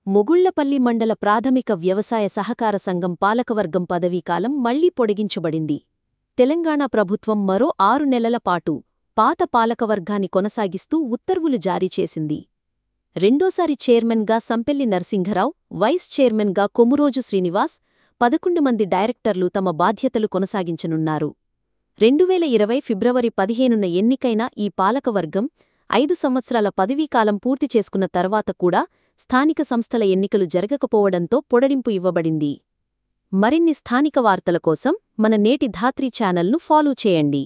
మొగుళ్లపల్లి మండల ప్రాథమిక వ్యవసాయ సహకార సంఘం పాలకవర్గం పదవీకాలం మళ్లీ పొడిగించబడింది తెలంగాణ ప్రభుత్వం మరో ఆరు నెలల పాటు పాత పాలకవర్గాన్ని కొనసాగిస్తూ ఉత్తర్వులు జారీ చేసింది రెండోసారి చైర్మన్గా సంపెల్లి నరసింహరావు వైస్ చైర్మన్గా కొమురోజు శ్రీనివాస్ పదకొండు మంది డైరెక్టర్లు తమ బాధ్యతలు కొనసాగించనున్నారు రెండువేల ఇరవై ఫిబ్రవరి పదిహేనున ఎన్నికైన ఈ పాలకవర్గం ఐదు సంవత్సరాల పదవీకాలం పూర్తి చేసుకున్న తర్వాత కూడా స్థానిక సంస్థల ఎన్నికలు జరగకపోవడంతో పొడడింపు ఇవ్వబడింది మరిన్ని స్థానిక వార్తల కోసం మన నేటి ధాత్రి ఛానల్ను ఫాలో చేయండి